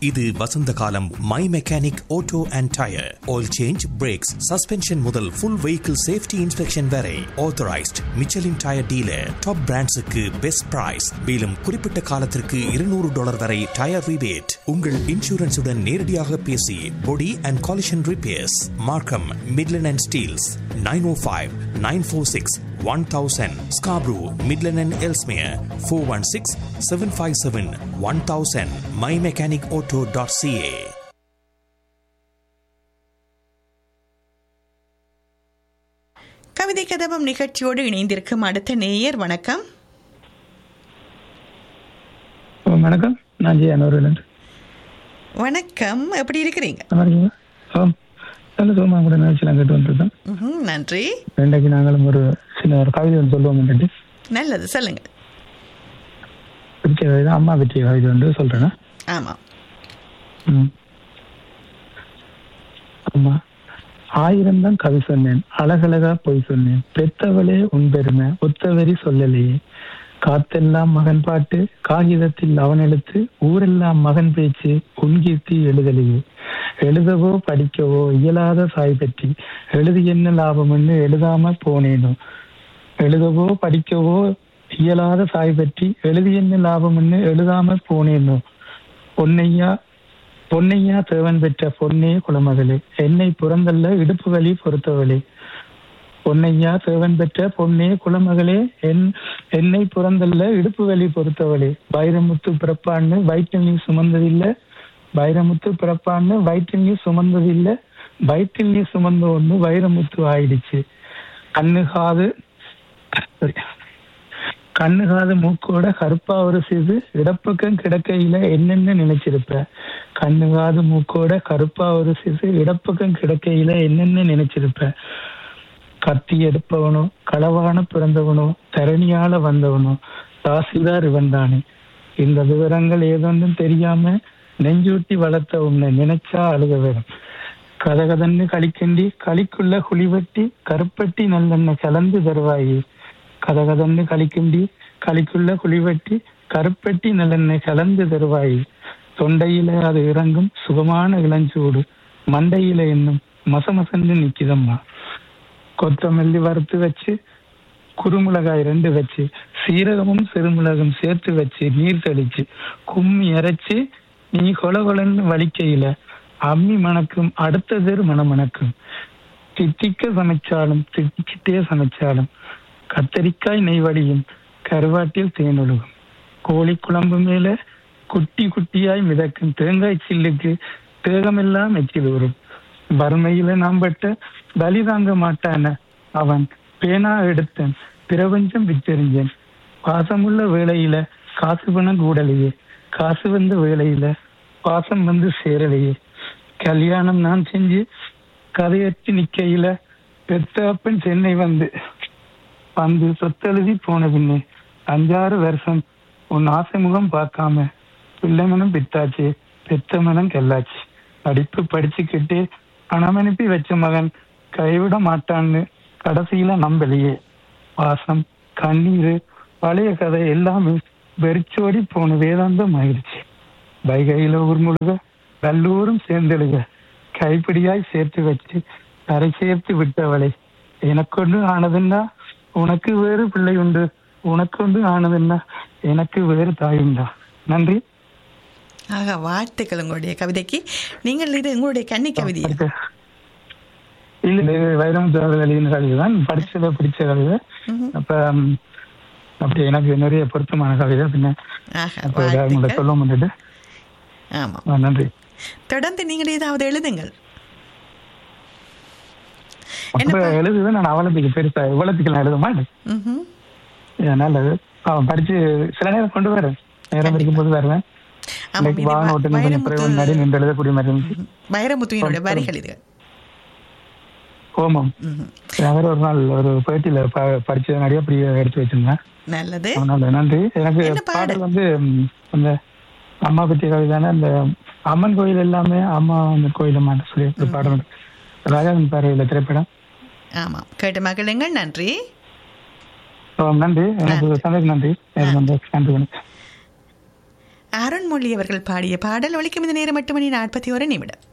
இது வசந்த காலம் my mechanic auto and tyre oil change brakes suspension முதல் ஃபுல் வெஹிக்கிள் சேஃப்டி இன்ஸ்பெக்ஷன் வரை authorised Michelin tyre dealer top பிராண்ட்ஸுக்கு பெஸ்ட் பிரைஸ் மேலும் குறிப்பிட்ட காலத்திற்கு இருநூறு டாலர் வரை டயர் ரிபேட் உங்கள் இன்சூரன்ஸுடன் நேரடியாக பேசி body and collision repairs Markham Midland and Steeles nine O five nine four six one thousand Scarborough Midland and Ellesmere four one six seven five seven one thousand my mechanic auto dot C A கவிதை கதவம் நிகழ்ச்சியோடு இணைந்திருக்கும் அடுத்த நேயர் வணக்கம் வணக்கம் நான் G அனூர்லேருந்து வணக்கம் எப்படி இருக்கிறீங்க நல்லா இருக்கீங்களா ஆ நல்ல சுகமாக கூட நிகழ்ச்சியெல்லாம் கேட்டு வந்துருக்கேன் ம்ஹும், நன்றி இன்றைக்கு நாங்களும் ஒரு சின்ன ஒரு கவிதை ஒன்று சொல்லுவோம் நல்லது சொல்லுங்க பிடிச்ச கவிதை அம்மா பற்றிய கவிதை ஒன்று சொல்கிறேன்னா ஆமாம் ம். அம்மா ஆயிரம் தான் கவி சொன்னேன் அழகழகா பொய் சொன்னேன் பெத்தவளே உன் பெருமை ஒத்தவரி சொல்லலையே காத்தெல்லாம் மகன் பாட்டு காகிதத்தில் அவன் எழுத்து ஊரெல்லாம் மகன் பேச்சு உன் கீர்த்தி எழுதலையே எழுதவோ படிக்கவோ இயலாத சாய் பற்றி எழுதி என்ன லாபம்னு எழுதாம போனேனோ எழுதவோ படிக்கவோ இயலாத சாய் பற்றி எழுதி என்ன லாபம்னு எழுதாம போனேனோ பொன்னையா பொன்னையா தேவன் பெற்ற பொன்னே குலமகளே என்னை புறந்தல்ல இடுப்பு வலி பொறுத்தவளே பொன்னையா தேவன் பெற்ற பொன்னே குலமகளே என் என்னை புறந்தல்ல இடுப்பு வலி பொறுத்தவளே வைரமுத்து பிறப்பான்னு வயிற்றில் நீ சுமந்ததில்லை வைரமுத்து பிறப்பான்னு வயிற்றில் நீ சுமந்ததில்லை வயிற்றில் நீ சுமந்த ஒண்ணு வைரமுத்து ஆயிடுச்சு கண்ணு காது sorry. கண்ணு காது மூக்கோட கருப்பா ஒரு சிது இடப்பக்கம் கிடக்கையில என்னென்ன நினைச்சிருப்ப கண்ணு காது மூக்கோட கருப்பா ஒரு சிசு இடப்பக்கம் கிடக்கையில என்னென்ன நினைச்சிருப்ப கத்தி எடுப்பவனோ களவான பிறந்தவனோ தரணியால வந்தவனோ தாசில்தார் இவன் தானே இந்த விவரங்கள் ஏதொன்றும் தெரியாம நெஞ்சூட்டி வளர்த்த உன்னை நினைச்சா அழுக வரும் கதகதன்னு களிக்கண்டி களிக்குள்ள குழிவட்டி கருப்பட்டி நல்லெண்ணெய் கலந்து தருவாயே கதகதன்னு களிக்கிண்டி களிக்குள்ள குழிவட்டி கருப்பட்டி நல்லெண்ணெய் கலந்து தருவாயே தொண்டையில அது இறங்கும் சுகமான இளஞ்சூடு மண்டையில என்னும் மசமசன்னு நிக்குதம்மா கொத்தமல்லி வறுத்து வச்சு குறுமிளகாய் ரெண்டு வச்சு சீரகமும் சிறுமிளகும் சேர்த்து வச்சு நீர் தெளிச்சு கும்மி அரைச்சு நீ கொல கொலன்னு வலிக்கையில அம்மி மணக்கும் அடுத்த தெரு மணமணக்கும் தித்திக்க சமைச்சாலும் திட்டிக்கிட்டே சமைச்சாலும் கத்தரிக்காய் நெய்வடியும் கருவாட்டில் தேனொழுகும் கோழி குழம்பு மேல குட்டி குட்டியாய் மிதக்கும் தேங்காய் சில்லுக்கு தேகமெல்லாம் எச்சில் வரும் வறுமையில நாம் பட்ட பலி தாங்க மாட்டான அவன் பேனா எடுத்தேன் பிரபஞ்சம் வித்தெறிஞ்சேன் பாசமுள்ள வேளையில காசு பணம் கூடலையே காசு வந்த வேளையில பாசம் வந்து சேரலையே கல்யாணம் நான் செஞ்சு கதையற்றி நிக்கையில பெத்த அப்பன் சென்னை வந்து வந்து சொத்தெழுதி போன பின்னே அஞ்சாறு வருஷம் உன் ஆசை முகம் பார்க்காம பிள்ளை மனம் பெத்தாச்சு பெத்த மனம் கெல்லாச்சு படிப்பு படிச்சுக்கிட்டு பணம் அனுப்பி வச்ச மகன் கைவிட மாட்டான்னு கடைசியில நம்பலையே பாசம் கண்ணீர் பழைய கதை எல்லாமே வெறிச்சோடி போன வேதாந்தம் ஆயிடுச்சு வைகையில ஊர் முழுக வல்லூரும் சேர்ந்தெழுக கைப்பிடியாய் சேர்த்து வச்சு கரை சேர்த்து விட்டவளை எனக்கொன்று ஆனதுன்னா உனக்கு வேறு பிள்ளை உண்டு உனக்கு ஒன்று ஆனதுன்னா எனக்கு வேறு தாயுண்டா நன்றி ஆக வாழ்த்துக்கள் உங்களுடைய கவிதைக்கு நீங்கள் இது உங்களுடைய கன்னி கவிதையா இல்ல இது வைரம் எழுதின கவிதை தான் படிச்சத பிடிச்ச கவிதை ம்ஹும். அப்ப ம், அப்படி எனக்கு நிறைய பொருத்தமான கவிதை பின்ன ஆக அப்ப உங்கள்ட்ட வாழ்த்துக்கள் சொல்ல முடியாது ஆமாம் நன்றி தொடர்ந்து நீங்கள் ஏதாவது எழுதுங்கள் அப்ப என்னப்பா? எழுதுவேன் நான் அவலத்துக்கு பெருசா இவ்வளத்துக்கு நான் எழுத மாட்டேன் ம்ஹும். நல்லது அவன் படிச்சு சில நேரம் கொண்டு வரேன் நேரம் இருக்கும்போது வருவேன் ஆமாம் இன்னைக்கு இது வாகன வ- ஓட்டுநர் கொஞ்சம் பிறகு முன்னாடி வைரமுத்து நின்று எழுதக்கூடிய மாதிரி இருந்துச்சு வைரமுத்துவினுடைய சொல்லுங்க. வரிகள் இது ஓமம் ம்ஹும். அவர் ஒரு நாள் ஒரு பேட்டியில ப- படிச்ச நிறைய அப்படி எடுத்து வச்சிருந்தேன் நல்லது அதனால நன்றி எனக்கு என்ன பாடல்? பாடல் வந்து ம், அந்த அம்மா பற்றிய கவிதான அந்த அம்மன் கோயில் எல்லாமே அம்மா அந்த கோயில் அம்மான்னு சொல்லி ஒரு பாடல் உண்டு. ராஜாவின் பார்வையில திரைப்படம் ஆமாம் கேட்ட மகிழுங்கள் நன்றி ஓ, நன்றி எனக்கு நன்றி. சந்தேகம் நன்றி எனக்கு வந்து நன்றி வணக்கம். அருண்மொழி அவர்கள் பாடிய பாடல் ஒலிக்கும் இந்த நேரம் எட்டு மணி நாற்பத்தி ஒரு நிமிடம்